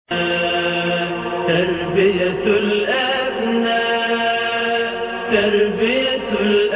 تربية الأبناء تربية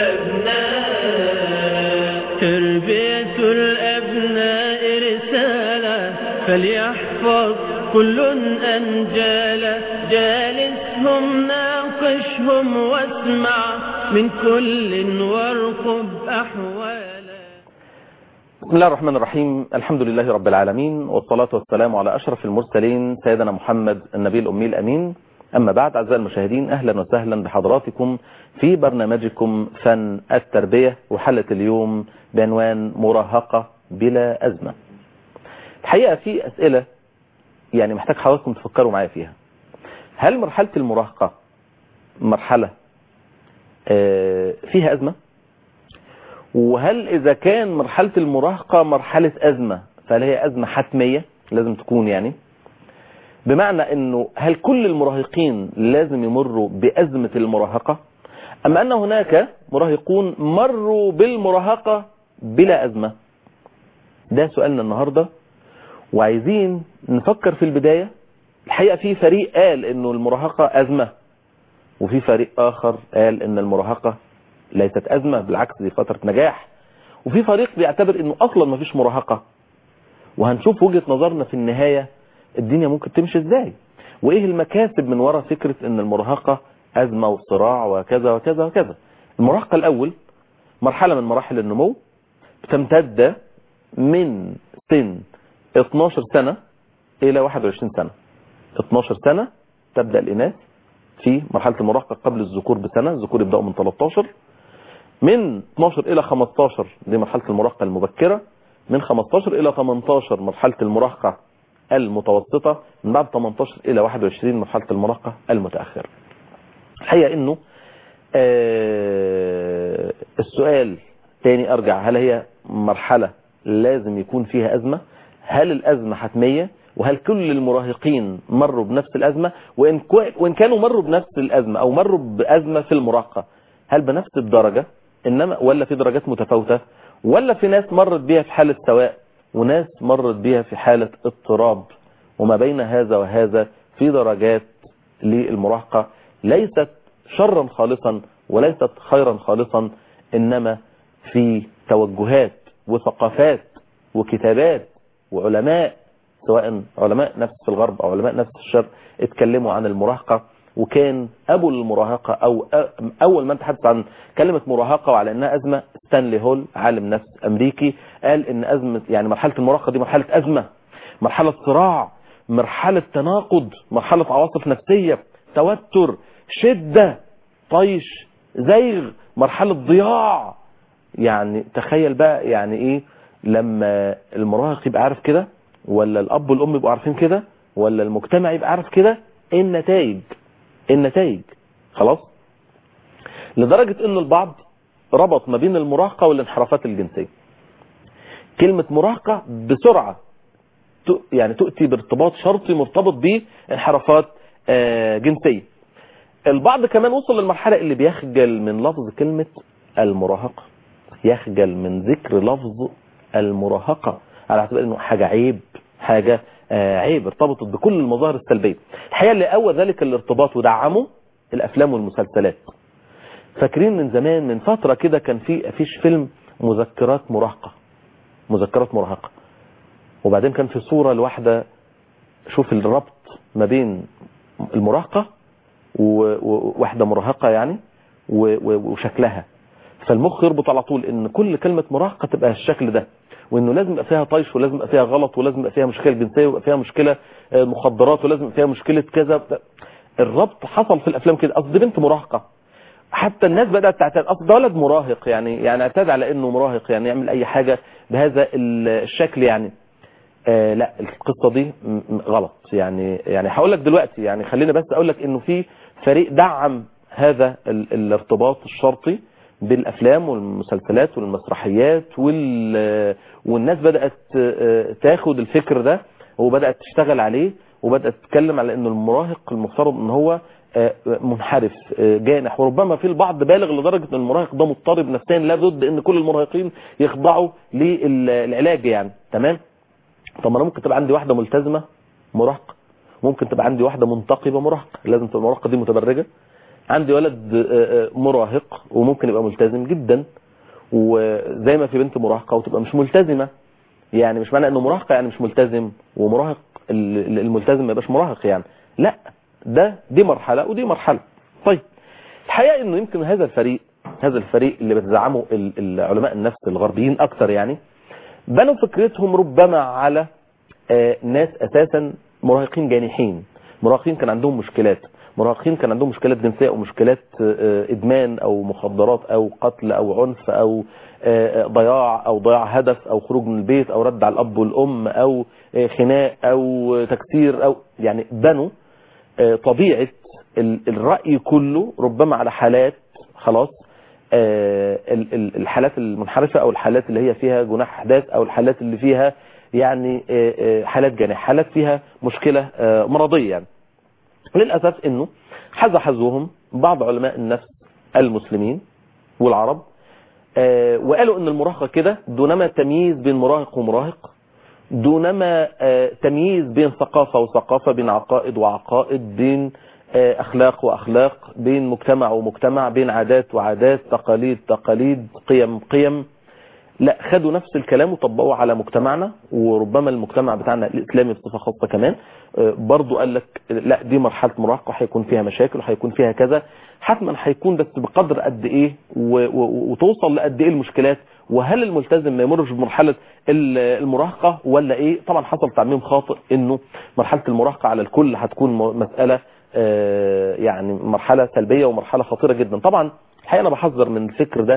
الأبناء تربية الأبناء رسالة فليحفظ كل أنجالا جالسهم ناقشهم واسمع من كل وارقب أحوالا بسم الله الرحمن الرحيم الحمد لله رب العالمين والصلاة والسلام على أشرف المرسلين سيدنا محمد النبي الأمي الأمين أما بعد أعزائي المشاهدين أهلا وسهلا بحضراتكم في برنامجكم فن التربية وحلقة اليوم بعنوان مراهقة بلا أزمة الحقيقة في أسئلة يعني محتاج حضراتكم تفكروا معايا فيها هل مرحلة المراهقة مرحلة آه، فيها أزمة وهل إذا كان مرحلة المراهقة مرحلة أزمة فهل هي أزمة حتمية لازم تكون يعني بمعنى أنه هل كل المراهقين لازم يمروا بأزمة المراهقة أم أن هناك مراهقون مروا بالمراهقة بلا أزمة ده سؤالنا النهاردة وعايزين نفكر في البداية الحقيقة في فريق قال أنه المراهقة أزمة وفي فريق آخر قال أن المراهقة ليست أزمة بالعكس دي فترة نجاح وفي فريق بيعتبر أنه أصلا ما فيش مراهقة وهنشوف وجهة نظرنا في النهاية الدنيا ممكن تمشي ازاي وايه المكاسب من وراء فكرة ان المراهقة ازمة وصراع وكذا وكذا وكذا المراهقة الاول مرحلة من مراحل النمو بتمتد من سن 12 سنة الى 21 سنة 12 سنة تبدأ الاناث في مرحلة المراهقة قبل الذكور بسنة الذكور يبدأوا من 13 من 12 الى 15 دي مرحلة المراهقة المبكرة من 15 الى 18 مرحلة المراهقة المتوسطة من بعد 18 إلى 21 مرحلة المراهقة المتأخرة الحقيقة أنه آه السؤال تاني أرجع هل هي مرحلة لازم يكون فيها أزمة هل الأزمة حتمية وهل كل المراهقين مروا بنفس الأزمة وإن, وإن كانوا مروا بنفس الأزمة أو مروا بأزمة في المراهقة هل بنفس الدرجة إنما ولا في درجات متفاوتة ولا في ناس مرت بيها في حالة سواء وناس مرت بها في حالة اضطراب وما بين هذا وهذا في درجات للمراهقة ليست شرا خالصا وليست خيرا خالصا إنما في توجهات وثقافات وكتابات وعلماء سواء علماء نفس في الغرب أو علماء نفس في الشرق اتكلموا عن المراهقة وكان أبو المراهقة أو أول من تحدث عن كلمة مراهقة وعلى أنها أزمة ستانلي هول عالم نفس أمريكي قال أن أزمة يعني مرحلة المراهقة دي مرحلة أزمة مرحلة صراع مرحلة تناقض مرحلة عواصف نفسية توتر شدة طيش زيغ مرحلة ضياع يعني تخيل بقى يعني إيه لما المراهق يبقى عارف كده ولا الأب والأم يبقوا عارفين كده ولا المجتمع يبقى عارف كده ايه النتائج النتائج خلاص لدرجة ان البعض ربط ما بين المراهقة والانحرافات الجنسية كلمة مراهقة بسرعة يعني تؤتي بارتباط شرطي مرتبط بانحرافات جنسية البعض كمان وصل للمرحلة اللي بيخجل من لفظ كلمة المراهقة يخجل من ذكر لفظ المراهقة على اعتبار انه حاجة عيب حاجة عيب ارتبطت بكل المظاهر السلبية الحقيقة اللي قوى ذلك الارتباط ودعمه الافلام والمسلسلات فاكرين من زمان من فترة كده كان في افيش فيلم مذكرات مراهقة مذكرات مراهقة وبعدين كان في صورة لواحدة شوف الربط ما بين المراهقة وواحدة مراهقة يعني وشكلها فالمخ يربط على طول ان كل كلمة مراهقة تبقى الشكل ده وانه لازم يبقى فيها طيش ولازم يبقى فيها غلط ولازم يبقى فيها مشكله جنسيه ويبقى فيها مشكله مخدرات ولازم يبقى فيها مشكله كذا الربط حصل في الافلام كده اصل دي بنت مراهقه حتى الناس بدات تعتاد اصل ده ولد مراهق يعني يعني اعتاد على انه مراهق يعني يعمل اي حاجه بهذا الشكل يعني آه لا القصه دي غلط يعني يعني هقول لك دلوقتي يعني خلينا بس اقول لك انه في فريق دعم هذا الارتباط الشرطي بالافلام والمسلسلات والمسرحيات وال... والناس بدأت تاخد الفكر ده وبدأت تشتغل عليه وبدأت تتكلم على انه المراهق المفترض ان هو منحرف جانح وربما في البعض بالغ لدرجة ان المراهق ده مضطرب نفسيا لا ضد ان كل المراهقين يخضعوا للعلاج يعني تمام طب ما انا ممكن تبقى عندي واحدة ملتزمة مراهقة ممكن تبقى عندي واحده منتقبه مراهقه لازم تبقى المراهقه دي متبرجه عندي ولد آه، آه، مراهق وممكن يبقى ملتزم جدا وزي ما في بنت مراهقه وتبقى مش ملتزمه يعني مش معنى انه مراهقه يعني مش ملتزم ومراهق ال- الملتزم ما يبقاش مراهق يعني لا ده دي مرحله ودي مرحله طيب الحقيقه انه يمكن هذا الفريق هذا الفريق اللي بتزعمه ال- العلماء النفس الغربيين اكثر يعني بنوا فكرتهم ربما على آه، ناس اساسا مراهقين جانحين مراهقين كان عندهم مشكلات مراهقين كان عندهم مشكلات جنسيه او مشكلات آه، ادمان او مخدرات او قتل او عنف او آه، ضياع او ضياع هدف او خروج من البيت او رد على الاب والام او آه، خناق او تكسير او يعني بنوا آه، طبيعه ال- الراي كله ربما على حالات خلاص آه، ال- ال- الحالات المنحرفه او الحالات اللي هي فيها جناح احداث او الحالات اللي فيها يعني آه، آه، حالات جناح حالات فيها مشكله آه، مرضيه يعني للأسف أنه حز حزوهم بعض علماء النفس المسلمين والعرب آه، وقالوا أن المراهقة كده دونما تمييز بين مراهق ومراهق دونما آه، تمييز بين ثقافة وثقافة بين عقائد وعقائد بين آه، أخلاق وأخلاق بين مجتمع ومجتمع بين عادات وعادات تقاليد تقاليد قيم قيم لا خدوا نفس الكلام وطبقوه على مجتمعنا وربما المجتمع بتاعنا الاسلامي بصفه خاصه كمان آه، برضو قال لك لا دي مرحله مراهقه هيكون فيها مشاكل وهيكون فيها كذا حتما هيكون بس بقدر قد ايه و- و- وتوصل لقد ايه المشكلات وهل الملتزم ما يمرش بمرحله ال- المراهقه ولا ايه طبعا حصل تعميم خاطئ انه مرحله المراهقه على الكل هتكون م- مساله آه، يعني مرحله سلبيه ومرحله خطيره جدا طبعا الحقيقه انا بحذر من الفكر ده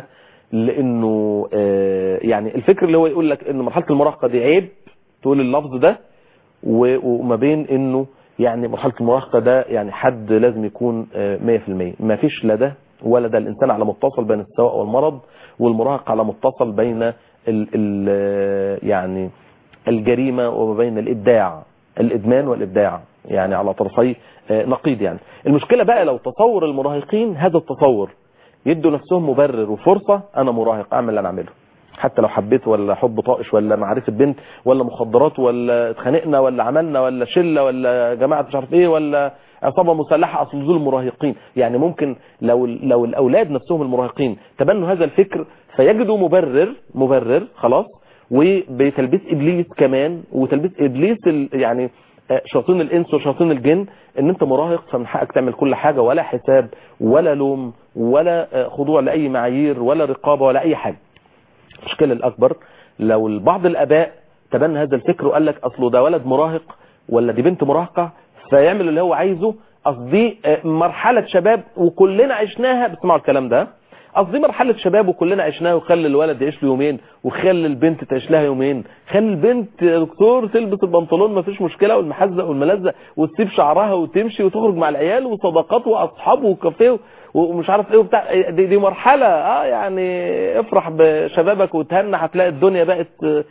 لانه آه، يعني الفكر اللي هو يقول لك ان مرحله المراهقه دي عيب تقول اللفظ ده و- وما بين انه يعني مرحله المراهقه ده يعني حد لازم يكون آه، 100% ما فيش لا ده ولا ده الانسان على متصل بين السواء والمرض والمراهق على متصل بين ال ال يعني الجريمه وما بين الابداع الادمان والابداع يعني على طرفي آه، نقيض يعني المشكله بقى لو تصور المراهقين هذا التصور يدوا نفسهم مبرر وفرصه انا مراهق اعمل اللي انا اعمله حتى لو حبيت ولا حب طائش ولا معرفه بنت ولا مخدرات ولا اتخانقنا ولا عملنا ولا شله ولا جماعه مش عارف ايه ولا عصابه مسلحه اصل دول مراهقين يعني ممكن لو لو الاولاد نفسهم المراهقين تبنوا هذا الفكر فيجدوا مبرر مبرر خلاص وبتلبيس ابليس كمان وتلبيس ابليس ال- يعني آه، شياطين الانس وشياطين الجن ان انت مراهق فمن حقك تعمل كل حاجه ولا حساب ولا لوم ولا آه، خضوع لاي معايير ولا رقابه ولا اي حاجه المشكله الاكبر لو بعض الاباء تبنى هذا الفكر وقال لك اصله ده ولد مراهق ولا دي بنت مراهقه فيعمل اللي هو عايزه اصل دي آه، مرحله شباب وكلنا عشناها بتسمعوا الكلام ده اصل دي مرحله شباب وكلنا عشناها وخلي الولد يعيش له يومين وخلي البنت تعيش لها يومين خلي البنت يا دكتور تلبس البنطلون ما فيش مشكله والمحزق والملزق وتسيب شعرها وتمشي وتخرج مع العيال وصداقات واصحاب وكافيه ومش عارف ايه وبتاع دي, دي مرحله اه يعني افرح بشبابك وتهنى هتلاقي الدنيا بقت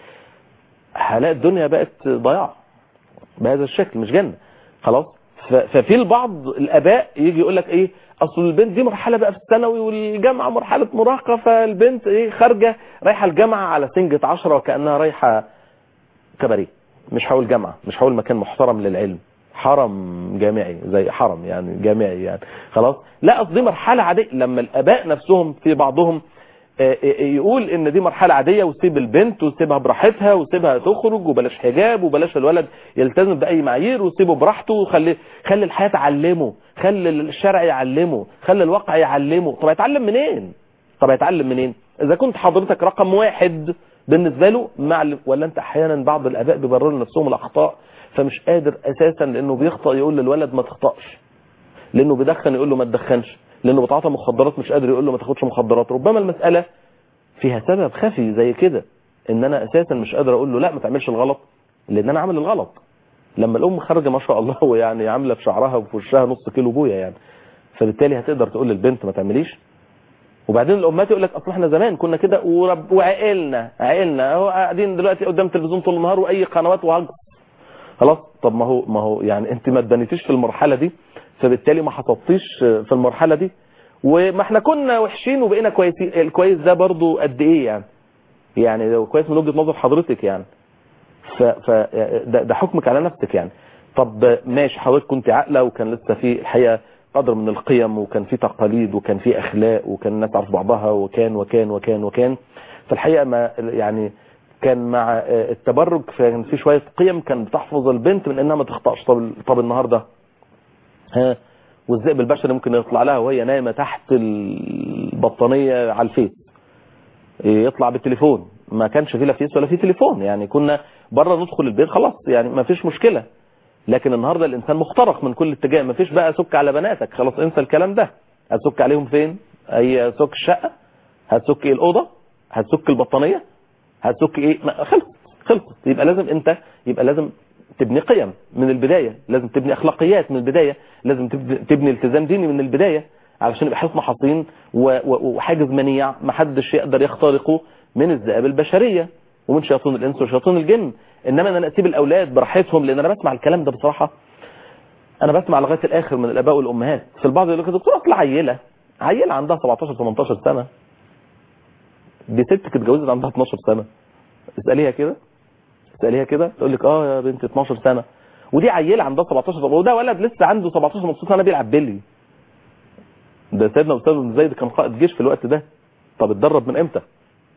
هلاقي الدنيا بقت ضياع بهذا الشكل مش جنه خلاص ف- ففي البعض الاباء يجي يقول لك ايه اصل البنت دي مرحله بقى في الثانوي والجامعه مرحله مراهقه فالبنت ايه خارجه رايحه الجامعه على سنجة عشرة وكانها رايحه كباريه مش هقول جامعه مش هقول مكان محترم للعلم حرم جامعي زي حرم يعني جامعي يعني خلاص لا اصل دي مرحله عاديه لما الاباء نفسهم في بعضهم آه، آه، يقول ان دي مرحله عاديه وسيب البنت وسيبها براحتها وسيبها تخرج وبلاش حجاب وبلاش الولد يلتزم باي معايير وسيبه براحته وخلي خلي الحياه تعلمه خلي الشرع يعلمه خلي الواقع يعلمه طب هيتعلم منين طب هيتعلم منين اذا كنت حضرتك رقم واحد بالنسبه له مع ال- ولا انت احيانا بعض الاباء بيبرروا لنفسهم الاخطاء فمش قادر اساسا لانه بيخطأ يقول للولد ما تخطأش لانه بيدخن يقول له ما تدخنش لانه بيتعاطى مخدرات مش قادر يقول له ما تاخدش مخدرات ربما المساله فيها سبب خفي زي كده ان انا اساسا مش قادر اقول له لا ما تعملش الغلط لان انا عامل الغلط لما الام خارجه ما شاء الله ويعني عامله في شعرها وفي وشها نص كيلو بويا يعني فبالتالي هتقدر تقول للبنت ما تعمليش وبعدين الامهات يقول لك اصل احنا زمان كنا كده ورب وعقلنا عقلنا اهو قاعدين دلوقتي قدام التلفزيون طول النهار واي قنوات وهجص خلاص طب ما هو ما هو يعني انت ما اتبنيتيش في المرحله دي فبالتالي ما حططتيش في المرحله دي وما احنا كنا وحشين وبقينا كويسين الكويس ده برضو قد ايه يعني يعني لو كويس من وجهه نظر حضرتك يعني ف ف ده, ده حكمك على نفسك يعني طب ماشي حضرتك كنت عاقله وكان لسه في الحقيقه قدر من القيم وكان في تقاليد وكان في اخلاق وكان الناس تعرف بعضها وكان وكان وكان وكان فالحقيقه ما يعني كان مع التبرج كان في شويه قيم كان بتحفظ البنت من انها ما تخطاش طب طب النهارده ها والذئب البشري ممكن يطلع لها وهي نايمه تحت البطانيه على الفيس يطلع بالتليفون ما كانش في لا فيس ولا في تليفون يعني كنا بره ندخل البيت خلاص يعني ما فيش مشكله لكن النهارده الانسان مخترق من كل اتجاه ما فيش بقى سك على بناتك خلاص انسى الكلام ده هتسك عليهم فين اي سك الشقه هتسك ايه الاوضه هتسك البطانيه هتسك ايه ما خلص خلصت يبقى لازم انت يبقى لازم تبني قيم من البدايه لازم تبني اخلاقيات من البدايه لازم تبني التزام ديني من البدايه علشان يبقى حصن حصين وحاجز منيع ما حدش يقدر يخترقه من الذئاب البشريه ومن شياطين الانس وشياطين الجن انما انا اسيب الاولاد براحتهم لان انا بسمع الكلام ده بصراحه انا بسمع لغايه الاخر من الاباء والامهات في البعض يقول لك دكتور اصل عيله عيله عندها 17 18 سنه دي ست كانت اتجوزت عندها 12 سنه اساليها كده اساليها كده تقول لك اه يا بنت 12 سنه ودي عيله عندها 17 سنه وده ولد لسه عنده 17 18 سنه بيلعب بيلي ده سيدنا استاذ بن زيد كان قائد جيش في الوقت ده طب اتدرب من امتى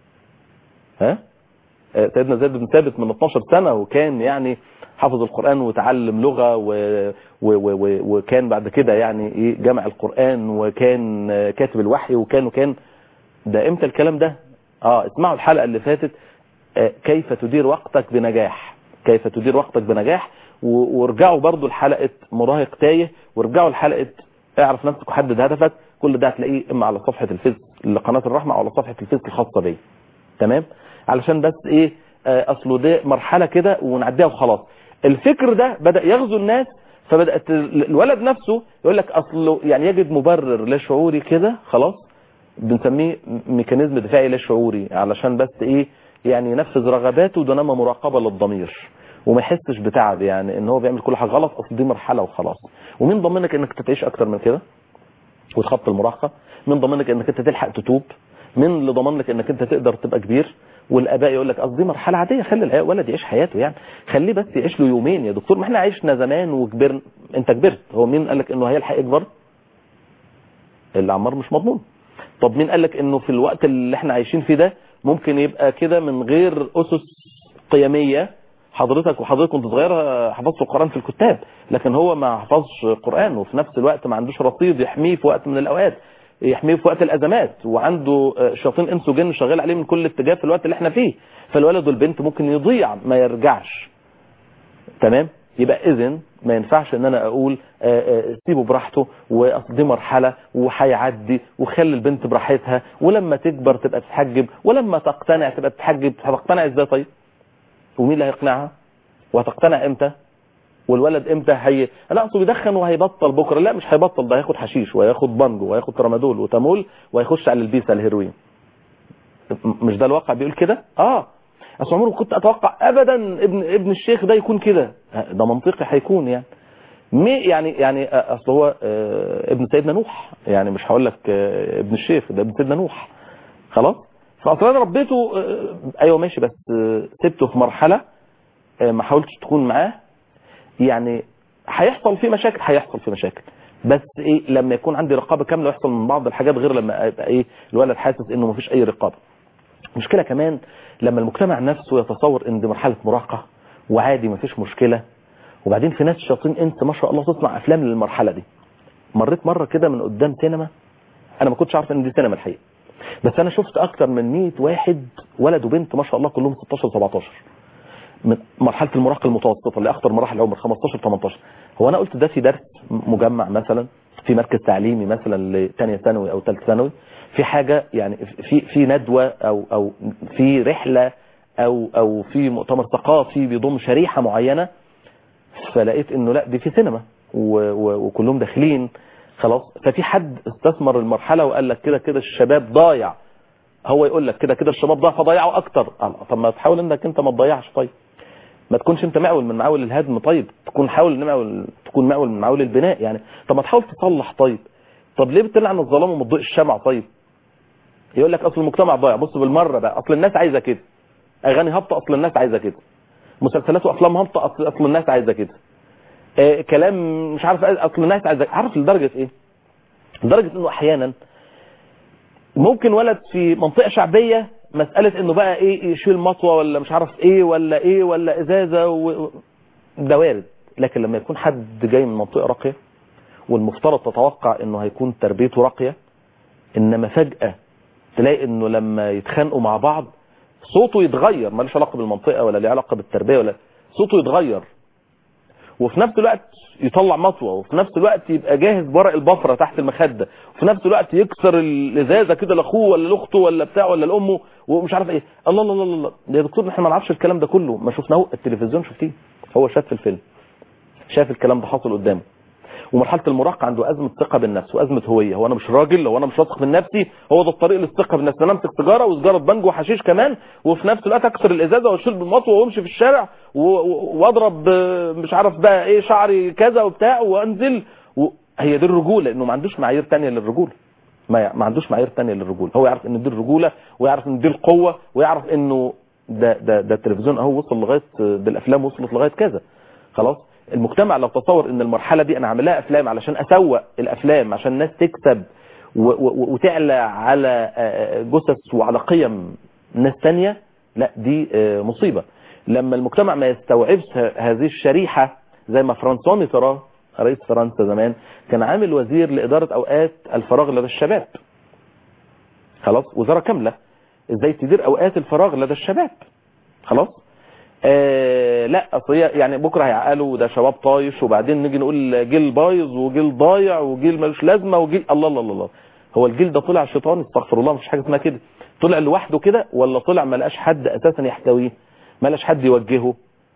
ها سيدنا زيد بن ثابت من 12 سنة وكان يعني حفظ القرآن وتعلم لغة و... و... و... وكان بعد كده يعني ايه جمع القرآن وكان كاتب الوحي وكان وكان ده امتى الكلام ده اه اسمعوا الحلقة اللي فاتت آه كيف تدير وقتك بنجاح كيف تدير وقتك بنجاح و... وارجعوا برضو لحلقة مراهق تايه وارجعوا لحلقة اعرف نفسك وحدد هدفك كل ده هتلاقيه اما على صفحة الفيس لقناة الرحمة او على صفحة الفيس الخاصة بي تمام علشان بس ايه آه اصله ده مرحلة كده ونعديها وخلاص الفكر ده بدأ يغزو الناس فبدأت الولد نفسه يقول لك اصله يعني يجد مبرر لا شعوري كده خلاص بنسميه ميكانيزم دفاعي لا شعوري علشان بس ايه يعني ينفذ رغباته دون ما مراقبة للضمير وما يحسش بتعب يعني ان هو بيعمل كل حاجه غلط اصل دي مرحله وخلاص ومين ضمنك انك تعيش اكتر من كده وتخطي المراهقه مين ضمنك انك انت تلحق تتوب مين اللي ضمن لك انك انت تقدر تبقى كبير والاباء يقول لك قصدي مرحله عاديه خلي الولد يعيش حياته يعني خليه بس يعيش له يومين يا دكتور ما احنا عشنا زمان وكبرنا انت كبرت هو مين قال لك انه هيلحق يكبر الاعمار مش مضمون طب مين قال لك انه في الوقت اللي احنا عايشين فيه ده ممكن يبقى كده من غير اسس قيميه حضرتك وحضرتك كنت صغيره حفظت القران في الكتاب لكن هو ما حفظش قران وفي نفس الوقت ما عندوش رصيد يحميه في وقت من الاوقات يحميه في وقت الازمات وعنده شياطين انس وجن شغال عليه من كل اتجاه في الوقت اللي احنا فيه فالولد والبنت ممكن يضيع ما يرجعش تمام يبقى اذن ما ينفعش ان انا اقول سيبه براحته واصل دي مرحله وهيعدي وخلي البنت براحتها ولما تكبر تبقى تتحجب ولما تقتنع تبقى تتحجب هتقتنع ازاي طيب ومين اللي هيقنعها وهتقتنع امتى والولد امتى هي لا اصله بيدخن وهيبطل بكره لا مش هيبطل ده هياخد حشيش وهياخد بانجو وهياخد ترامادول وتامول وهيخش على البيسا الهيروين مش ده الواقع بيقول كده اه اصل عمري كنت اتوقع ابدا ابن ابن الشيخ ده يكون كده ده منطقي هيكون يعني مي يعني يعني اصل هو آه ابن سيدنا نوح يعني مش هقول لك آه ابن الشيخ ده ابن سيدنا نوح خلاص فاصل انا ربيته آه ايوه ماشي بس سبته في مرحله ما حاولتش تكون معاه يعني هيحصل فيه مشاكل هيحصل فيه مشاكل بس ايه لما يكون عندي رقابه كامله يحصل من بعض الحاجات غير لما يبقى ايه الولد حاسس انه مفيش اي رقابه مشكله كمان لما المجتمع نفسه يتصور ان دي مرحله مراهقه وعادي مفيش مشكله وبعدين في ناس شياطين انت ما شاء الله تصنع افلام للمرحله دي مريت مره كده من قدام سينما انا ما كنتش عارف ان دي سينما الحقيقه بس انا شفت اكتر من 100 واحد ولد وبنت ما شاء الله كلهم 16 17 من مرحله المراهقه المتوسطه اللي اخطر مراحل العمر 15 18 هو انا قلت ده في درس مجمع مثلا في مركز تعليمي مثلا لثانيه ثانوي او ثالث ثانوي في حاجه يعني في في ندوه او او في رحله او او في مؤتمر ثقافي بيضم شريحه معينه فلقيت انه لا دي في سينما وكلهم داخلين خلاص ففي حد استثمر المرحله وقال لك كده كده الشباب ضايع هو يقول لك كده كده الشباب ضاع فضيعوا اكتر طب ما تحاول انك انت ما تضيعش طيب ما تكونش انت معول من معاول الهدم طيب تكون حاول معول تكون معول من معاول البناء يعني طب ما تحاول تصلح طيب طب ليه بتلعن الظلام وما تضيء الشمع طيب يقول لك اصل المجتمع ضايع بص بالمره بقى اصل الناس عايزه كده اغاني هابطه اصل الناس عايزه كده مسلسلات وافلام هابطه اصل, أصل الناس عايزه كده آه كلام مش عارف اصل الناس عايزة عارف لدرجه ايه لدرجه انه احيانا ممكن ولد في منطقه شعبيه مساله انه بقى ايه يشيل مطوه ولا مش عارف ايه ولا ايه ولا ازازه و... ده وارد لكن لما يكون حد جاي من منطقه راقيه والمفترض تتوقع انه هيكون تربيته راقيه انما فجاه تلاقي انه لما يتخانقوا مع بعض صوته يتغير ملوش علاقه بالمنطقه ولا له علاقه بالتربيه ولا صوته يتغير وفي نفس الوقت يطلع مطوه وفي نفس الوقت يبقى جاهز بورق البفره تحت المخده وفي نفس الوقت يكسر الازازه كده لاخوه ولا لاخته ولا بتاع ولا لامه ومش عارف ايه الله الله الله الله يا دكتور احنا ما نعرفش الكلام ده كله ما شفناه التلفزيون شفتيه هو شاف في الفيلم شاف الكلام ده حاصل قدامه ومرحله المراهقه عنده ازمه ثقه بالنفس وازمه هويه هو انا مش راجل هو انا مش واثق من نفسي هو ده الطريق للثقه بالنفس انا امسك سيجاره وسيجاره بنجو وحشيش كمان وفي نفس الوقت اكسر الازازه واشيل بالمطوه وامشي في الشارع واضرب مش عارف بقى ايه شعري كذا وبتاع وانزل و... هي دي الرجوله انه ما عندوش معايير ثانيه للرجوله ما ما عندوش معايير ثانيه للرجوله هو يعرف ان دي الرجوله ويعرف ان دي القوه ويعرف انه ده ده ده التلفزيون اهو وصل لغايه ده الافلام وصلت لغايه كذا خلاص المجتمع لو تصور ان المرحله دي انا عاملها افلام علشان اسوق الافلام عشان الناس تكسب وتعلى على جثث وعلى قيم ناس تانية لا دي مصيبه لما المجتمع ما يستوعبش هذه الشريحه زي ما فرانسوا ميتران رئيس فرنسا زمان كان عامل وزير لاداره اوقات الفراغ لدى الشباب خلاص وزاره كامله ازاي تدير اوقات الفراغ لدى الشباب خلاص آه لا اصل يعني بكره هيعقلوا ده شباب طايش وبعدين نيجي نقول جيل بايظ وجيل ضايع وجيل ملوش لازمه وجيل الله الله الله, الله. هو الجيل ده طلع شيطان استغفر الله مفيش حاجه اسمها كده طلع لوحده كده ولا طلع ما لقاش حد اساسا يحتويه ما لقاش حد يوجهه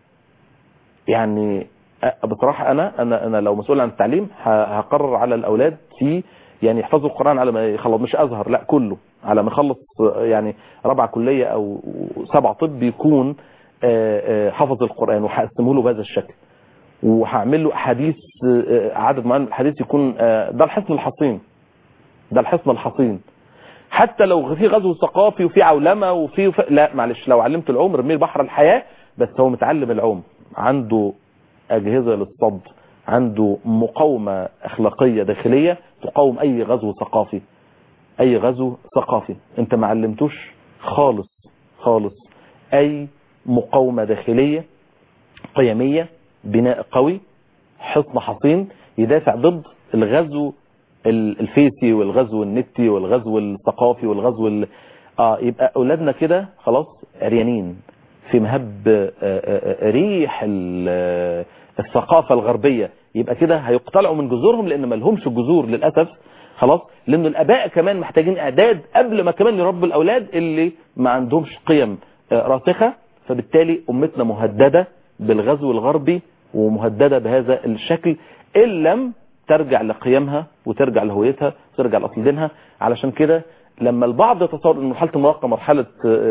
يعني بصراحه انا انا انا لو مسؤول عن التعليم هقرر على الاولاد في يعني يحفظوا القران على ما يخلص مش ازهر لا كله على ما يخلص يعني رابعه كليه او سبع طب يكون حفظ القرآن وهقسمه له بهذا الشكل وهعمل له احاديث عدد معين من الحديث يكون ده الحصن الحصين ده الحصن الحصين حتى لو في غزو ثقافي وفي عولمه وفي وف... لا معلش لو علمت العوم رميه بحر الحياه بس هو متعلم العوم عنده اجهزه للصد عنده مقاومه اخلاقيه داخليه تقاوم اي غزو ثقافي اي غزو ثقافي انت ما علمتوش خالص خالص اي مقاومة داخلية قيمية بناء قوي حصن حصين يدافع ضد الغزو الفيسي والغزو النتي والغزو الثقافي والغزو ال... اه يبقى اولادنا كده خلاص عريانين في مهب آه آه ريح الثقافة الغربية يبقى كده هيقتلعوا من جذورهم لان ما لهمش جذور للأسف خلاص لان الاباء كمان محتاجين اعداد قبل ما كمان يربوا الاولاد اللي ما عندهمش قيم آه راسخة فبالتالي امتنا مهددة بالغزو الغربي ومهددة بهذا الشكل ان لم ترجع لقيمها وترجع لهويتها وترجع لاصل دينها علشان كده لما البعض يتصور ان مرحله المراهقه مرحله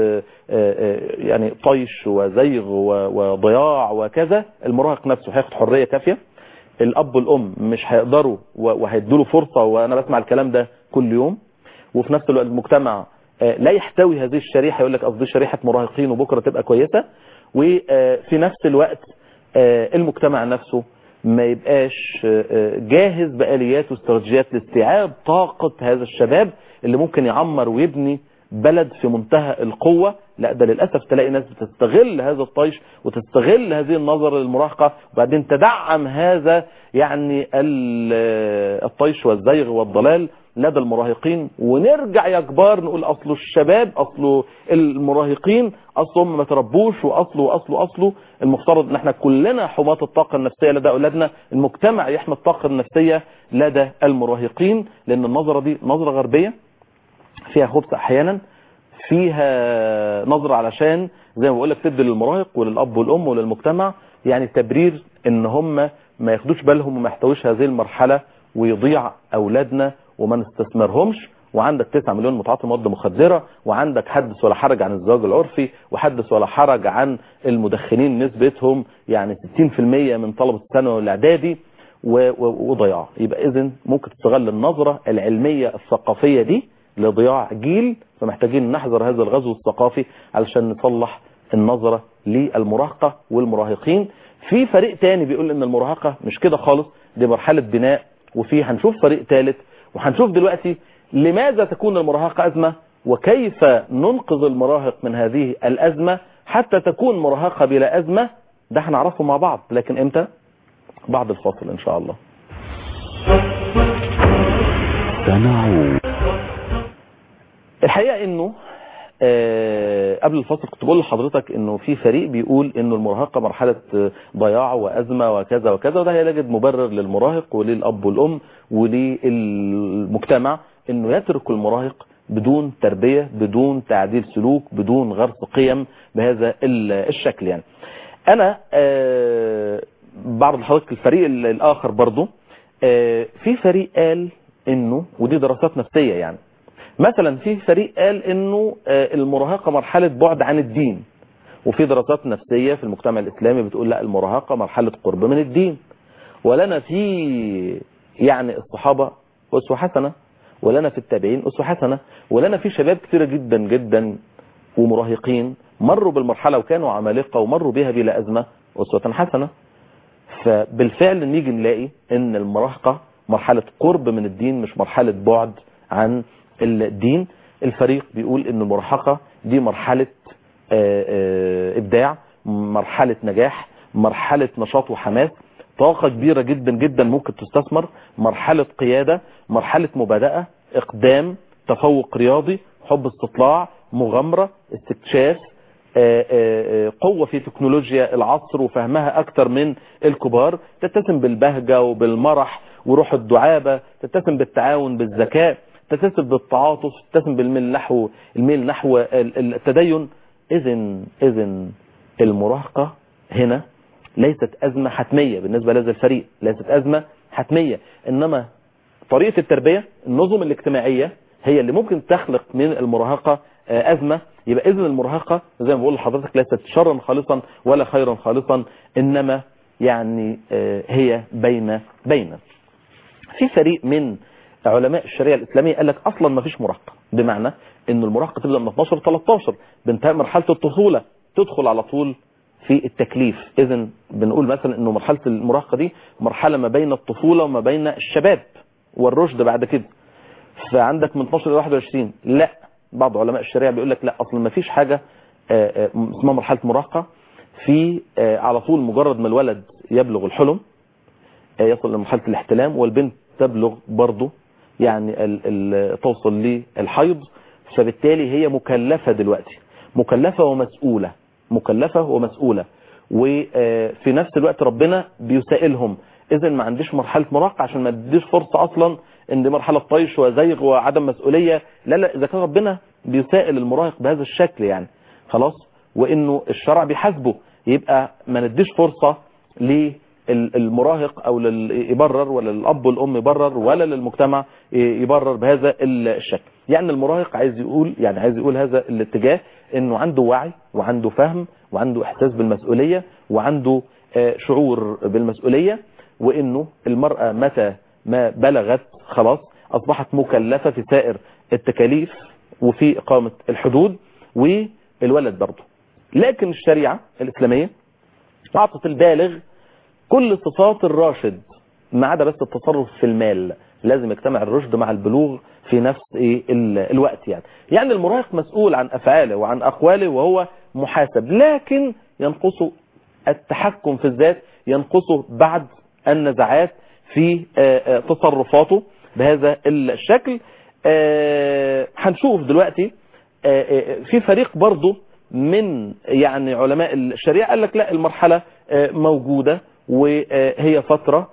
يعني طيش وزيغ وضياع وكذا المراهق نفسه هياخد حريه كافيه الاب والام مش هيقدروا وهيدوا له فرصه وانا بسمع الكلام ده كل يوم وفي نفس الوقت المجتمع لا يحتوي هذه الشريحه يقول لك قصدي شريحه مراهقين وبكره تبقى كويسه وفي نفس الوقت المجتمع نفسه ما يبقاش جاهز بآليات واستراتيجيات لاستيعاب طاقة هذا الشباب اللي ممكن يعمر ويبني بلد في منتهى القوة لا ده للأسف تلاقي ناس بتستغل هذا الطيش وتستغل هذه النظرة للمراهقة وبعدين تدعم هذا يعني الطيش والزيغ والضلال لدى المراهقين ونرجع يا كبار نقول اصله الشباب اصله المراهقين اصلهم ما تربوش واصله واصله اصله المفترض ان احنا كلنا حماة الطاقة النفسية لدى اولادنا المجتمع يحمي الطاقة النفسية لدى المراهقين لان النظرة دي نظرة غربية فيها خبث احيانا فيها نظرة علشان زي ما بقول لك تدي للمراهق وللاب والام وللمجتمع يعني تبرير ان هم ما ياخدوش بالهم وما يحتويش هذه المرحلة ويضيع اولادنا وما نستثمرهمش وعندك 9 مليون متعاطي مواد مخدرة وعندك حدث ولا حرج عن الزواج العرفي وحدث ولا حرج عن المدخنين نسبتهم يعني 60% من طلبة الثانوي والاعدادي وضياع يبقى اذا ممكن تستغل النظرة العلمية الثقافية دي لضياع جيل فمحتاجين نحذر هذا الغزو الثقافي علشان نصلح النظرة للمراهقة والمراهقين في فريق تاني بيقول ان المراهقة مش كده خالص دي مرحلة بناء وفي هنشوف فريق ثالث وهنشوف دلوقتي لماذا تكون المراهقة أزمة وكيف ننقذ المراهق من هذه الأزمة حتى تكون مراهقة بلا أزمة ده هنعرفه مع بعض لكن امتى بعد الفاصل ان شاء الله سنعود الحقيقة انه آه قبل الفصل كنت بقول لحضرتك انه في فريق بيقول انه المراهقة مرحلة ضياع وازمة وكذا وكذا وده يجد مبرر للمراهق وللاب والام وللمجتمع انه يترك المراهق بدون تربية بدون تعديل سلوك بدون غرس قيم بهذا الشكل يعني انا آه بعرض لحضرتك الفريق الاخر برضو آه في فريق قال انه ودي دراسات نفسية يعني مثلا في فريق قال انه المراهقة مرحلة بعد عن الدين وفي دراسات نفسية في المجتمع الاسلامي بتقول لا المراهقة مرحلة قرب من الدين ولنا في يعني الصحابة اسوة حسنة ولنا في التابعين اسوة حسنة ولنا في شباب كثيرة جدا جدا ومراهقين مروا بالمرحلة وكانوا عمالقة ومروا بها بلا أزمة أسوة حسنة فبالفعل نيجي نلاقي ان المراهقة مرحلة قرب من الدين مش مرحلة بعد عن الدين الفريق بيقول ان المراهقة دي مرحلة ابداع مرحلة نجاح مرحلة نشاط وحماس طاقة كبيرة جدا جدا ممكن تستثمر مرحلة قيادة مرحلة مبادئة اقدام تفوق رياضي حب استطلاع مغامرة استكشاف قوة في تكنولوجيا العصر وفهمها اكتر من الكبار تتسم بالبهجة وبالمرح وروح الدعابة تتسم بالتعاون بالذكاء تتسم بالتعاطف تتسم بالميل نحو الميل نحو التدين اذن اذن المراهقة هنا ليست أزمة حتمية بالنسبة لهذا الفريق ليست أزمة حتمية إنما طريقة التربية النظم الاجتماعية هي اللي ممكن تخلق من المراهقة أزمة يبقى إذن المراهقة زي ما بقول لحضرتك ليست شرا خالصا ولا خيرا خالصا إنما يعني هي بين بين في فريق من علماء الشريعة الإسلامية قال لك أصلا ما فيش مراهقة بمعنى إن المراهقة تبدأ من 12 13 بانتهاء مرحلة الطفولة تدخل على طول في التكليف اذا بنقول مثلا انه مرحلة المراهقة دي مرحلة ما بين الطفولة وما بين الشباب والرشد بعد كده فعندك من 12 ل 21 لا بعض علماء الشريعة بيقول لك لا اصلا ما فيش حاجة اسمها مرحلة مراهقة في على طول مجرد ما الولد يبلغ الحلم يصل لمرحلة الاحتلام والبنت تبلغ برضه يعني ال ال توصل للحيض فبالتالي هي مكلفة دلوقتي مكلفة ومسؤولة مكلفة ومسؤولة وفي نفس الوقت ربنا بيسائلهم اذا ما عنديش مرحلة مراهقة عشان ما اديش فرصة اصلا ان دي مرحلة طيش وزيغ وعدم مسؤولية لا لا اذا كان ربنا بيسائل المراهق بهذا الشكل يعني خلاص وانه الشرع بيحاسبه يبقى ما نديش فرصة للمراهق او يبرر ولا للاب والام يبرر ولا للمجتمع يبرر بهذا الشكل يعني المراهق عايز يقول يعني عايز يقول هذا الاتجاه انه عنده وعي وعنده فهم وعنده احساس بالمسؤولية وعنده شعور بالمسؤولية وانه المرأة متى ما بلغت خلاص اصبحت مكلفة في سائر التكاليف وفي اقامة الحدود والولد برضه لكن الشريعة الاسلامية اعطت البالغ كل صفات الراشد ما عدا بس التصرف في المال لازم يجتمع الرشد مع البلوغ في نفس ايه الوقت يعني يعني المراهق مسؤول عن افعاله وعن اقواله وهو محاسب لكن ينقصه التحكم في الذات ينقصه بعد النزعات في تصرفاته بهذا الشكل هنشوف دلوقتي في فريق برضه من يعني علماء الشريعة قال لك لا المرحلة موجودة وهي فترة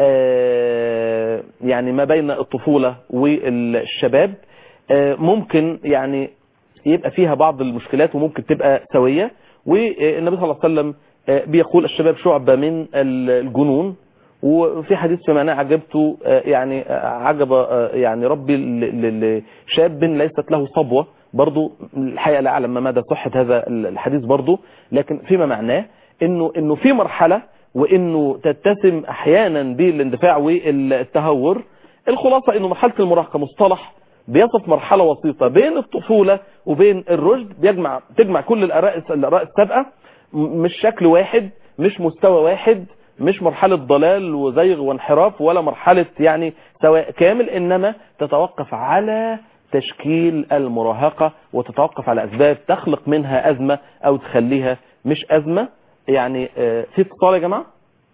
يعني ما بين الطفولة والشباب ممكن يعني يبقى فيها بعض المشكلات وممكن تبقى سوية والنبي صلى الله عليه وسلم بيقول الشباب شعبة من الجنون وفي حديث في معناه عجبته يعني عجب يعني ربي لشاب ليست له صبوة برضو الحقيقة لا أعلم مدى صحة هذا الحديث برضو لكن فيما معناه انه انه في مرحلة وانه تتسم احيانا بالاندفاع والتهور الخلاصة انه مرحلة المراهقة مصطلح بيصف مرحلة وسيطة بين الطفولة وبين الرشد بيجمع تجمع كل الآراء الآراء السابقة مش شكل واحد مش مستوى واحد مش مرحلة ضلال وزيغ وانحراف ولا مرحلة يعني سواء كامل انما تتوقف على تشكيل المراهقة وتتوقف على اسباب تخلق منها ازمة او تخليها مش ازمة يعني آه، في اتصال يا جماعة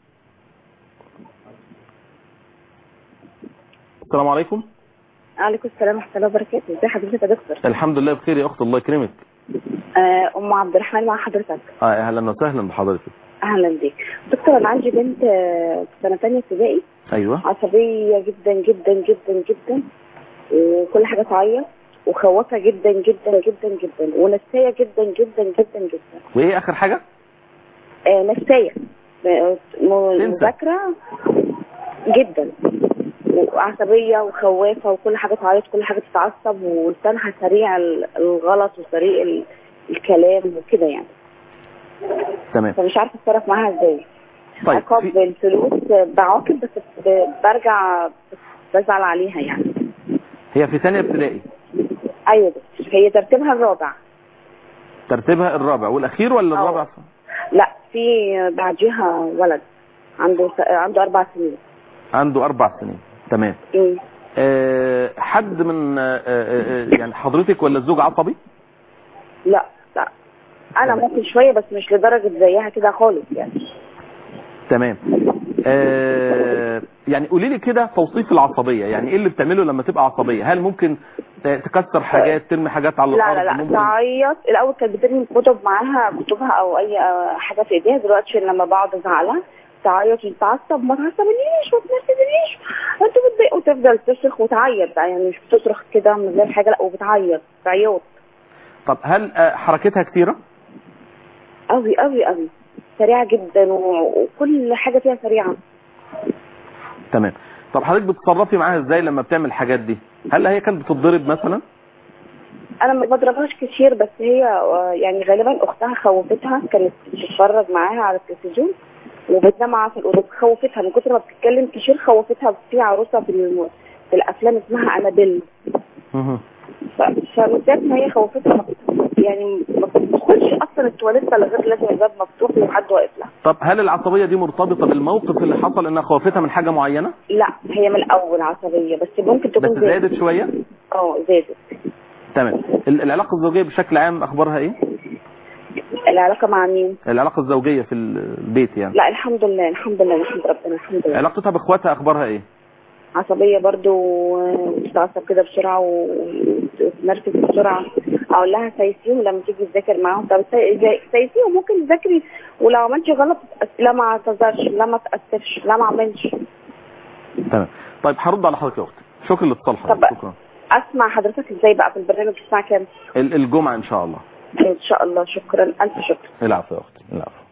السلام عليكم عليكم السلام ورحمه الله وبركاته ازي حضرتك يا دكتور الحمد لله بخير يا اخت الله يكرمك آه، ام عبد الرحمن مع حضرتك آه، اهلا وسهلا بحضرتك اهلا بيك دكتور انا عندي بنت آه، في سنه ثانيه ابتدائي ايوه عصبيه جدا جدا جدا جدا وكل حاجه تعيط وخوافه جدا جدا جدا جدا ونسايه جدا جدا جدا جدا وايه اخر حاجة آه، نسايه آه، م- تنسى. مذاكره جدا وعصبيه وخوافه وكل حاجه تعيط كل حاجه تتعصب ولسانها سريع ال- الغلط وسريع ال- الكلام وكده يعني تمام فمش عارفه اتصرف معاها ازاي طيب عقاب في- بالفلوس بعاقب بس ب- برجع بزعل عليها يعني هي في ثانية ابتدائي ايوه دكتور هي ترتيبها الرابع ترتيبها الرابع والاخير ولا أه. الرابع لا في بعديها ولد عنده س... عنده اربع سنين عنده اربع سنين تمام مم. أه حد من أه أه يعني حضرتك ولا الزوج عصبي لا لا انا تمام. ممكن شويه بس مش لدرجه زيها كده خالص يعني تمام أه يعني قولي لي كده توصيف العصبية يعني ايه اللي بتعمله لما تبقى عصبية هل ممكن ت- تكسر حاجات ترمي حاجات على لا الارض لا لا ممكن تعيط الاول كانت بترمي كتب معاها كتبها او اي آه، حاجه في ايديها دلوقتي لما بقعد ازعلها تعيط وتتعصب ما تعصبنيش ما تنرفزنيش انتوا بتضايقوا وتفضل تصرخ وتعيط بقى يعني مش بتصرخ كده من غير حاجه لا وبتعيط عياط طب هل أه حركتها كثيرة قوي قوي قوي سريعه جدا و- وكل حاجه فيها سريعه تمام طب حضرتك بتتصرفي معاها ازاي لما بتعمل الحاجات دي هل هي كانت بتتضرب مثلا انا ما بضربهاش كتير بس هي آه، يعني غالبا اختها خوفتها كانت بتتفرج معاها على التلفزيون وبتنام معاها في الاوضه خوفتها من كتر ما بتتكلم كتير خوفتها في عروسه في الم... في الافلام اسمها انابيل مهم. ف- فمن ساعه ما هي خوفتها ما بت- يعني ما بتدخلش اصلا التواليت الا غير لازم الباب مفتوح وحد واقف لها طب هل العصبية دي مرتبطة بالموقف اللي حصل انها خوفتها من حاجة معينة لا هي من الاول عصبيه بس ممكن بس تكون زادت شوية اه زادت تمام ال- العلاقة الزوجية بشكل عام اخبارها ايه العلاقه مع مين؟ العلاقة الزوجية في البيت يعني لا الحمد لله الحمد لله نحمد ربنا الحمد لله علاقتها باخواتها اخبارها ايه عصبية برضو وتتعصب كده بسرعة وتنرفز بسرعة أقول لها سايسيهم لما تيجي تذاكر معاهم طب ساي- زي- سايسيهم ممكن تذاكري ولو عملتي غلط لا ما اعتذرش لا ما تأسفش لا ما عملش تمام طيب هرد على حضرتك يا اختي شكرا لاتصال طب حضرتك شكرا أسمع حضرتك إزاي بقى في البرنامج الساعة كام؟ ال- الجمعة ان شاء الله إن شاء الله شكرا ألف شكر العفو يا اختي العفو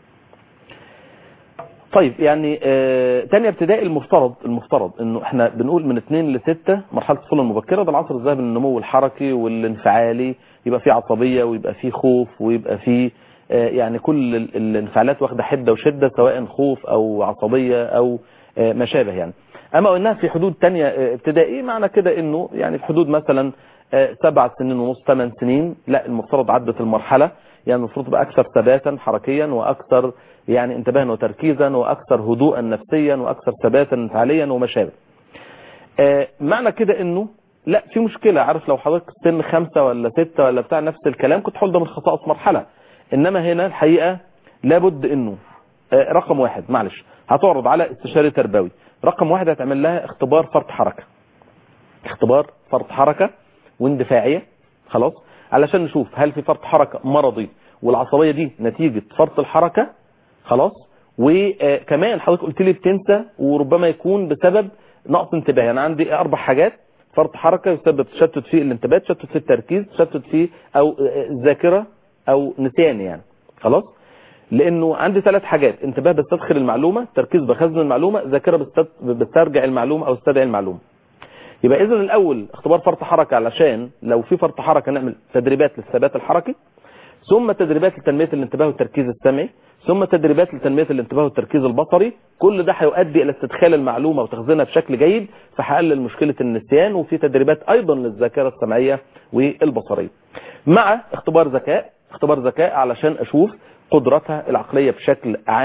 طيب يعني آه تانية ابتدائي المفترض المفترض انه احنا بنقول من 2 ل 6 مرحله الطفوله المبكره ده العصر الذهبي للنمو الحركي والانفعالي يبقى فيه عصبيه ويبقى فيه خوف ويبقى فيه آه يعني كل ال- الانفعالات واخده حده وشده سواء خوف او عصبيه او آه ما شابه يعني اما انها في حدود تانية آه ابتدائي معنى كده انه يعني في حدود مثلا آه سبع سنين ونص ثمان سنين لا المفترض عدت المرحله يعني المفروض تبقى اكثر ثباتا حركيا واكثر يعني انتباها وتركيزا واكثر هدوءا نفسيا واكثر ثباتا انفعاليا وما شابه. آه، معنى كده انه لا في مشكله عارف لو حضرتك سن خمسه ولا سته ولا بتاع نفس الكلام كنت حول ده من خصائص مرحله انما هنا الحقيقه لابد انه آه، رقم واحد معلش هتعرض على استشاري تربوي رقم واحد هتعمل لها اختبار فرط حركه اختبار فرط حركه واندفاعيه خلاص علشان نشوف هل في فرط حركه مرضي والعصبيه دي نتيجه فرط الحركه خلاص وكمان حضرتك قلت لي بتنسى وربما يكون بسبب نقص انتباه انا عندي اربع حاجات فرط حركه يسبب تشتت في الانتباه تشتت في التركيز تشتت في او الذاكره او نسيان يعني خلاص لانه عندي ثلاث حاجات انتباه بستدخل المعلومه تركيز بخزن المعلومه ذاكره بستد- بسترجع المعلومه او استدعي المعلومه يبقى اذا الاول اختبار فرط حركه علشان لو في فرط حركه نعمل تدريبات للثبات الحركي ثم تدريبات لتنميه الانتباه والتركيز السمعي ثم تدريبات لتنميه الانتباه والتركيز البصري كل ده هيؤدي الى استدخال المعلومه وتخزينها بشكل جيد فهقلل مشكله النسيان وفي تدريبات ايضا للذاكره السمعيه والبصريه مع اختبار ذكاء اختبار ذكاء علشان اشوف قدرتها العقليه بشكل عام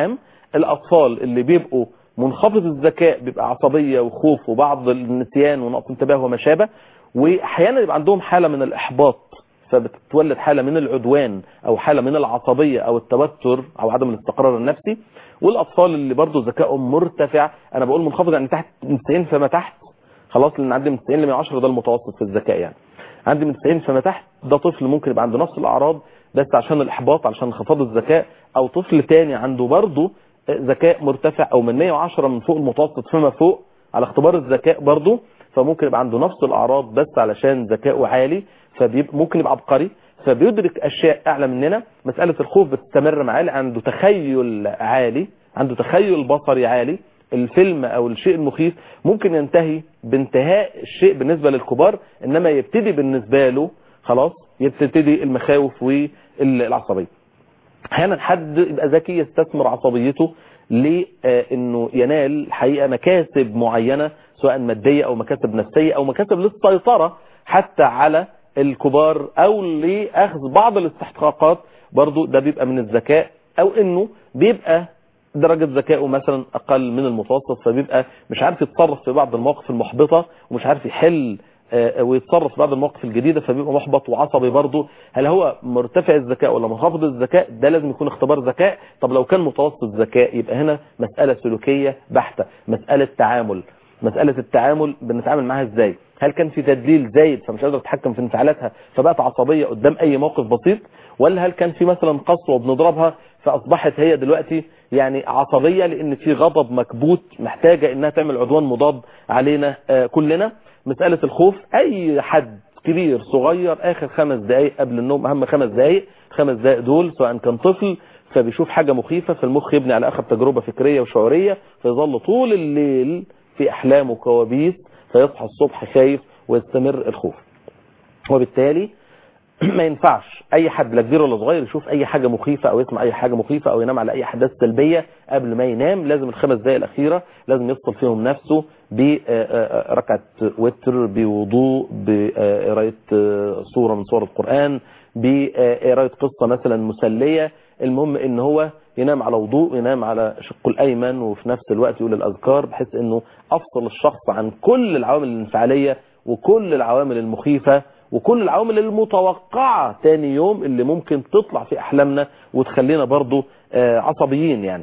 الاطفال اللي بيبقوا منخفض الذكاء بيبقى عصبيه وخوف وبعض النسيان ونقص انتباه وما شابه واحيانا يبقى عندهم حاله من الاحباط فبتتولد حاله من العدوان او حاله من العصبيه او التوتر او عدم الاستقرار النفسي والاطفال اللي برضه ذكائهم مرتفع انا بقول منخفض يعني تحت من 90 فما تحت خلاص لان عندي من 90 ل 110 ده المتوسط في الذكاء يعني عندي من 90 فما تحت ده طفل ممكن يبقى عنده نفس الاعراض بس عشان الاحباط عشان انخفاض الذكاء او طفل تاني عنده برضه ذكاء مرتفع او من 110 من فوق المتوسط فما فوق على اختبار الذكاء برضه فممكن يبقى عنده نفس الاعراض بس علشان ذكائه عالي فممكن يبقى عبقري فبيدرك اشياء اعلى مننا مساله الخوف بتستمر معاه عنده تخيل عالي عنده تخيل بصري عالي الفيلم او الشيء المخيف ممكن ينتهي بانتهاء الشيء بالنسبه للكبار انما يبتدي بالنسبه له خلاص يبتدي المخاوف والعصبيه احيانا حد يبقى ذكي يستثمر عصبيته لانه ينال حقيقه مكاسب معينه سواء ماديه او مكاسب نفسيه او مكاسب للسيطره حتى على الكبار او لاخذ بعض الاستحقاقات برضو ده بيبقى من الذكاء او انه بيبقى درجة ذكائه مثلا اقل من المتوسط فبيبقى مش عارف يتصرف في بعض المواقف المحبطة ومش عارف يحل ويتصرف في بعض المواقف الجديدة فبيبقى محبط وعصبي برضه هل هو مرتفع الذكاء ولا منخفض الذكاء ده لازم يكون اختبار ذكاء طب لو كان متوسط ذكاء يبقى هنا مسألة سلوكية بحتة مسألة تعامل مسألة التعامل بنتعامل معاها ازاي هل كان في تدليل زايد فمش قادر تتحكم في انفعالاتها فبقت عصبية قدام اي موقف بسيط ولا هل كان في مثلا قسوة بنضربها فاصبحت هي دلوقتي يعني عصبية لان في غضب مكبوت محتاجة انها تعمل عدوان مضاد علينا آه كلنا مسألة الخوف اي حد كبير صغير اخر خمس دقايق قبل النوم اهم خمس دقايق خمس دقايق دول سواء كان طفل فبيشوف حاجة مخيفة فالمخ يبني على اخر تجربة فكرية وشعورية فيظل طول الليل في احلام وكوابيس فيصحى الصبح خايف ويستمر الخوف وبالتالي ما ينفعش اي حد لا كبير ولا صغير يشوف اي حاجة مخيفة او يسمع اي حاجة مخيفة او ينام على اي احداث سلبية قبل ما ينام لازم الخمس دقائق الاخيرة لازم يفصل فيهم نفسه بركعة وتر بوضوء بقراية صورة من صور القرآن بقراية قصة مثلا مسلية المهم ان هو ينام على وضوء ينام على شقه الايمن وفي نفس الوقت يقول الاذكار بحيث انه افصل الشخص عن كل العوامل الانفعالية وكل العوامل المخيفة وكل العوامل المتوقعة تاني يوم اللي ممكن تطلع في احلامنا وتخلينا برضو عصبيين يعني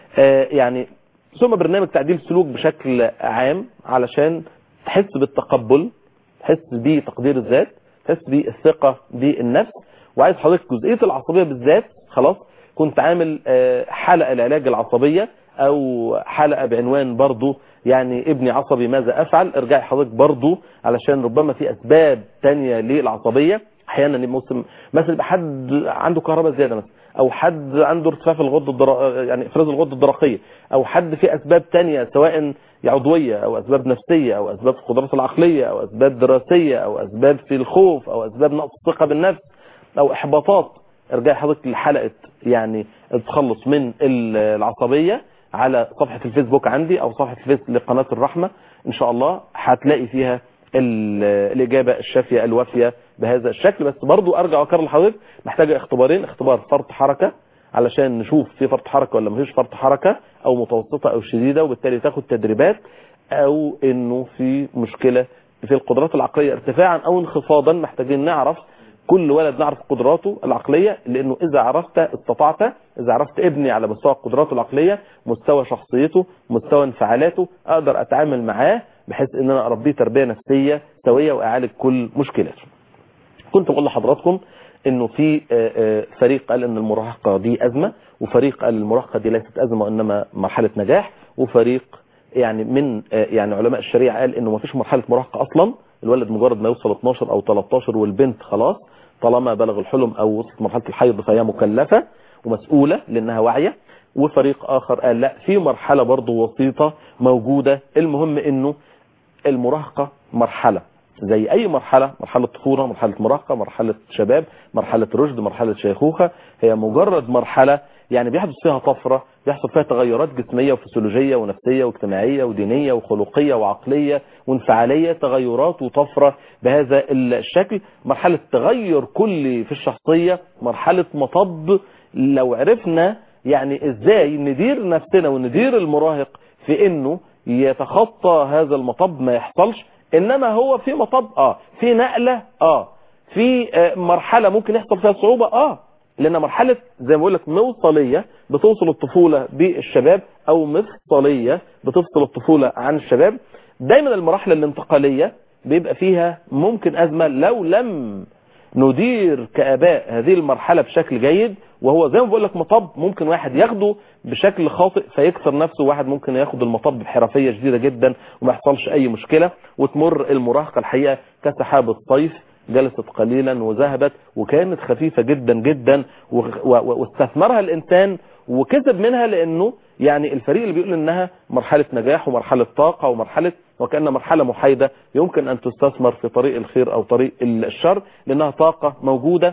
يعني ثم برنامج تعديل سلوك بشكل عام علشان تحس بالتقبل تحس بتقدير الذات تحس بالثقة بالنفس وعايز حضرتك جزئية العصبية بالذات خلاص كنت عامل حلقة لعلاج العصبية او حلقة بعنوان برضو يعني ابني عصبي ماذا افعل ارجعي حضرتك برضو علشان ربما في اسباب تانية للعصبية احيانا موسم مثلا يبقى حد عنده كهرباء زيادة مثلا او حد عنده ارتفاع في الغدة الدرا... يعني افراز الغدة الدرقية او حد في اسباب تانية سواء عضوية او اسباب نفسية او اسباب في القدرات العقلية او اسباب دراسية او اسباب في الخوف او اسباب نقص الثقة بالنفس او احباطات ارجعي حضرتك لحلقة يعني تخلص من العصبية على صفحة الفيسبوك عندي او صفحة الفيس لقناة الرحمة ان شاء الله هتلاقي فيها الاجابة الشافية الوافية بهذا الشكل بس برضو ارجع واكرر لحضرتك محتاجة اختبارين اختبار فرط حركة علشان نشوف في فرط حركة ولا مفيش فرط حركة او متوسطة او شديدة وبالتالي تاخد تدريبات او انه في مشكلة في القدرات العقلية ارتفاعا او انخفاضا محتاجين نعرف كل ولد نعرف قدراته العقلية لانه اذا عرفت استطعت اذا عرفت ابني على مستوى قدراته العقلية مستوى شخصيته مستوى انفعالاته اقدر اتعامل معاه بحيث ان انا اربيه تربية نفسية سوية واعالج كل مشكلاته كنت بقول لحضراتكم انه في فريق قال ان المراهقة دي ازمة وفريق قال المراهقة دي ليست ازمة وانما مرحلة نجاح وفريق يعني من يعني علماء الشريعة قال انه ما فيش مرحلة مراهقة اصلا الولد مجرد ما يوصل 12 او 13 والبنت خلاص طالما بلغ الحلم او وصلت مرحلة الحيض فهي مكلفة ومسؤولة لانها واعية وفريق اخر قال لا في مرحلة برضو وسيطة موجودة المهم انه المراهقة مرحلة زي اي مرحلة مرحلة طفولة مرحلة مراهقة مرحلة شباب مرحلة رشد مرحلة شيخوخة هي مجرد مرحلة يعني بيحدث فيها طفرة بيحصل فيها تغيرات جسمية وفسيولوجية ونفسية واجتماعية ودينية وخلقية وعقلية وانفعالية تغيرات وطفرة بهذا الشكل مرحلة تغير كلي في الشخصية مرحلة مطب لو عرفنا يعني ازاي ندير نفسنا وندير المراهق في انه يتخطى هذا المطب ما يحصلش انما هو في مطب اه في نقلة اه في آه مرحلة ممكن يحصل فيها صعوبة اه لان مرحلة زي ما بقول لك موصلية بتوصل الطفولة بالشباب او مفصلية بتفصل الطفولة عن الشباب دايما المراحل الانتقالية بيبقى فيها ممكن ازمة لو لم ندير كاباء هذه المرحلة بشكل جيد وهو زي ما بقول لك مطب ممكن واحد ياخده بشكل خاطئ فيكسر نفسه واحد ممكن ياخد المطب بحرفية شديدة جدا وما يحصلش اي مشكلة وتمر المراهقة الحقيقة كسحاب الصيف جلست قليلا وذهبت وكانت خفيفة جدا جدا واستثمرها الانسان وكسب منها لانه يعني الفريق اللي بيقول انها مرحلة نجاح ومرحلة طاقة ومرحلة وكأن مرحلة محايدة يمكن ان تستثمر في طريق الخير او طريق الشر لانها طاقة موجودة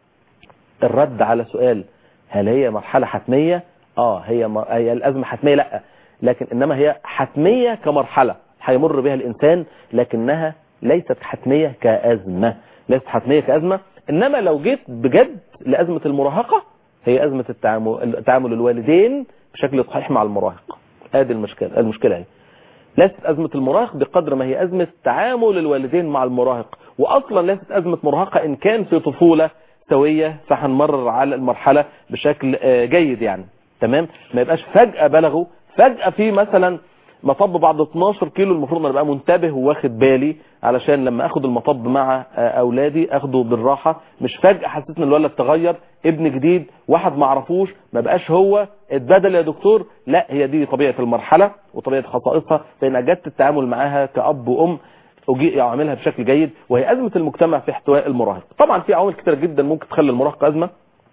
الرد على سؤال هل هي مرحلة حتمية اه هي, م... هي الازمة حتمية لا لكن انما هي حتمية كمرحلة هيمر بها الانسان لكنها ليست حتمية كأزمة ليست حتمية كأزمة انما لو جيت بجد لأزمة المراهقة هي أزمة التعامل, تعامل الوالدين بشكل صحيح مع المراهق ادي المشكلة المشكلة هي ليست أزمة المراهق بقدر ما هي أزمة تعامل الوالدين مع المراهق وأصلا ليست أزمة مراهقة إن كان في طفولة سوية فهنمرر على المرحلة بشكل جيد يعني تمام ما يبقاش فجأة بلغوا فجأة في مثلا مطب بعد 12 كيلو المفروض انا ابقى منتبه وواخد بالي علشان لما اخد المطب مع اولادي اخده بالراحة مش فجأة حسيت ان الولد تغير ابن جديد واحد ما اعرفوش ما بقاش هو اتبدل يا دكتور لا هي دي طبيعة المرحلة وطبيعة خصائصها فان اجدت التعامل معاها كأب وام أجي اعملها بشكل جيد وهي ازمة المجتمع في احتواء المراهق طبعا في عوامل كتير جدا ممكن تخلي المراهق ازمة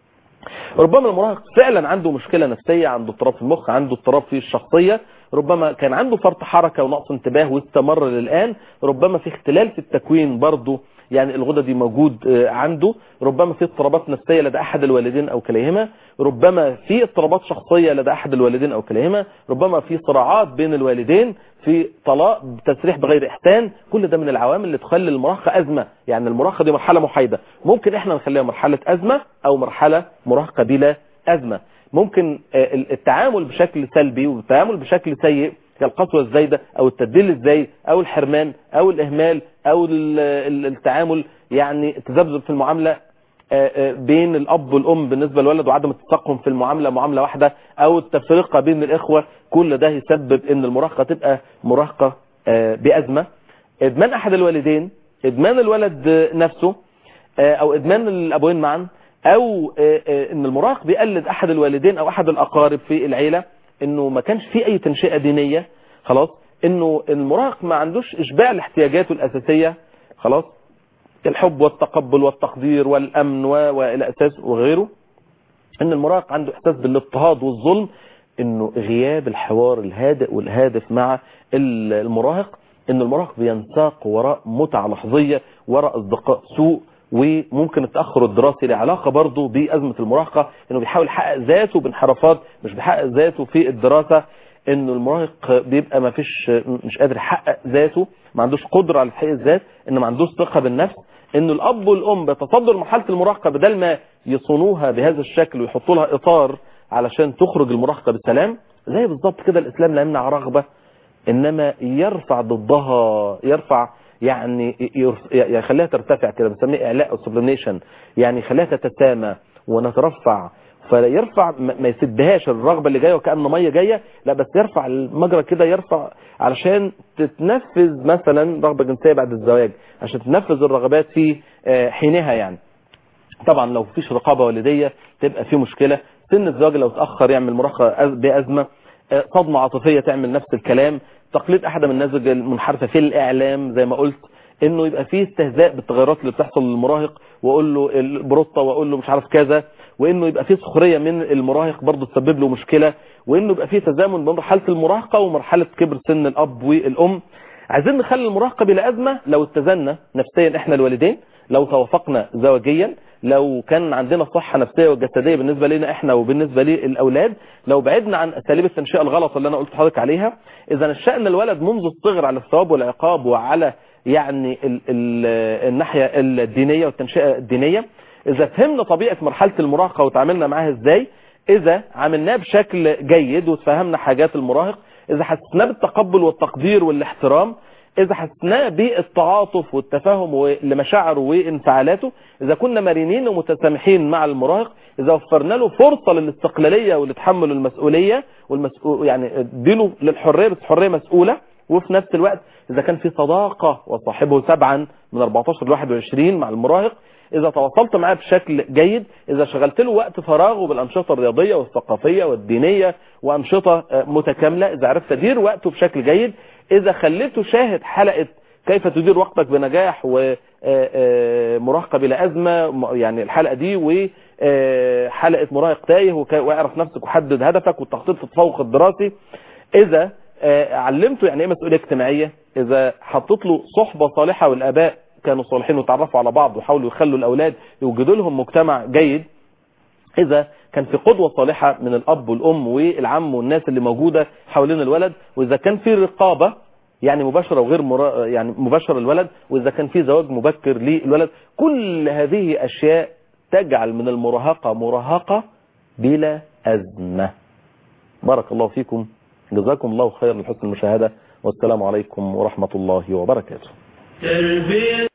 ربما المراهق فعلا عنده مشكلة نفسية عنده اضطراب في المخ عنده اضطراب في الشخصية ربما كان عنده فرط حركة ونقص انتباه واستمر للآن ربما في اختلال في التكوين برضه يعني الغدة دي موجود عنده ربما في اضطرابات نفسية لدى أحد الوالدين أو كليهما ربما في اضطرابات شخصية لدى أحد الوالدين أو كليهما ربما في صراعات بين الوالدين في طلاق تسريح بغير إحسان كل ده من العوامل اللي تخلي المراهقة أزمة يعني المراهقة دي مرحلة محايدة ممكن احنا نخليها مرحلة أزمة أو مرحلة مراهقة بلا أزمة ممكن التعامل بشكل سلبي والتعامل بشكل سيء كالقسوة الزايدة او التبديل الزايد او الحرمان او الاهمال او التعامل يعني التذبذب في المعاملة بين الاب والام بالنسبة للولد وعدم التساقم في المعاملة معاملة واحدة او التفرقة بين الاخوة كل ده يسبب ان المراهقة تبقى مراهقة بأزمة ادمان احد الوالدين ادمان الولد نفسه او ادمان الابوين معا او ان المراهق بيقلد احد الوالدين او احد الاقارب في العيلة انه ما كانش فيه اي تنشئة دينية خلاص انه المراهق ما عندوش اشباع لاحتياجاته الاساسية خلاص الحب والتقبل والتقدير والامن والى اساس وغيره ان المراهق عنده احساس بالاضطهاد والظلم انه غياب الحوار الهادئ والهادف مع المراهق ان المراهق بينساق وراء متعة لحظية وراء اصدقاء سوء وممكن التأخر الدراسي له علاقة برضه بأزمة المراهقة انه بيحاول يحقق ذاته بانحرافات مش بيحقق ذاته في الدراسة انه المراهق بيبقى ما فيش مش قادر يحقق ذاته ما عندوش قدرة على تحقيق الذات ان ما عندوش ثقة بالنفس انه الاب والام بيتصدوا لمرحلة المراهقة بدل ما يصونوها بهذا الشكل ويحطوا لها اطار علشان تخرج المراهقة بالسلام زي بالظبط كده الاسلام لا يمنع رغبة انما يرفع ضدها يرفع يعني يخليها ترتفع كده بنسميه اعلاء او سبليميشن يعني يخليها تتسامى ونترفع فيرفع ما يسدهاش الرغبة اللي جاية وكأن مية جاية لا بس يرفع المجرى كده يرفع علشان تتنفذ مثلا رغبة جنسية بعد الزواج عشان تنفذ الرغبات في حينها يعني طبعا لو فيش رقابة والدية تبقى في مشكلة سن الزواج لو تأخر يعمل مراهقة بأزمة صدمة عاطفية تعمل نفس الكلام تقليد احد من النماذج المنحرفة في الاعلام زي ما قلت انه يبقى فيه استهزاء بالتغيرات اللي بتحصل للمراهق واقول له البروطة واقول له مش عارف كذا وانه يبقى فيه سخرية من المراهق برضه تسبب له مشكلة وانه يبقى فيه تزامن بين مرحلة المراهقة ومرحلة كبر سن الاب والام عايزين نخلي المراهقة بلا ازمة لو اتزلنا نفسيا احنا الوالدين لو توافقنا زواجيا لو كان عندنا صحة نفسية وجسدية بالنسبة لنا احنا وبالنسبة للأولاد لو بعدنا عن أساليب التنشئة الغلط اللي أنا قلت لحضرتك عليها إذا نشأنا الولد منذ الصغر على الثواب والعقاب وعلى يعني ال ال الناحية الدينية والتنشئة الدينية إذا فهمنا طبيعة مرحلة المراهقة وتعاملنا معاها إزاي اذا عملناه بشكل جيد وتفهمنا حاجات المراهق اذا حسسناه بالتقبل والتقدير والاحترام اذا حسسناه بالتعاطف والتفاهم لمشاعره وانفعالاته اذا كنا مرنين ومتسامحين مع المراهق اذا وفرنا له فرصه للاستقلاليه ولتحمل المسؤوليه والمسؤول يعني اديله للحريه بس حريه مسؤوله وفي نفس الوقت اذا كان في صداقه وصاحبه سبعا من 14 ل 21 مع المراهق اذا تواصلت معاه بشكل جيد اذا شغلت له وقت فراغه بالانشطه الرياضيه والثقافيه والدينيه وانشطه متكامله اذا عرفت تدير وقته بشكل جيد اذا خليته شاهد حلقه كيف تدير وقتك بنجاح ومراهقه بلا ازمه يعني الحلقه دي وحلقه مراهق تايه واعرف نفسك وحدد هدفك والتخطيط في التفوق الدراسي اذا علمته يعني ايه مسؤوليه اجتماعيه اذا حطيت له صحبه صالحه والاباء كانوا صالحين وتعرفوا على بعض وحاولوا يخلوا الاولاد يوجدوا لهم مجتمع جيد اذا كان في قدوه صالحه من الاب والام والعم والناس اللي موجوده حوالين الولد واذا كان في رقابه يعني مباشرة وغير مرا... يعني مباشرة الولد وإذا كان في زواج مبكر للولد كل هذه أشياء تجعل من المراهقة مراهقة بلا أزمة بارك الله فيكم جزاكم الله خير لحسن المشاهدة والسلام عليكم ورحمة الله وبركاته تربية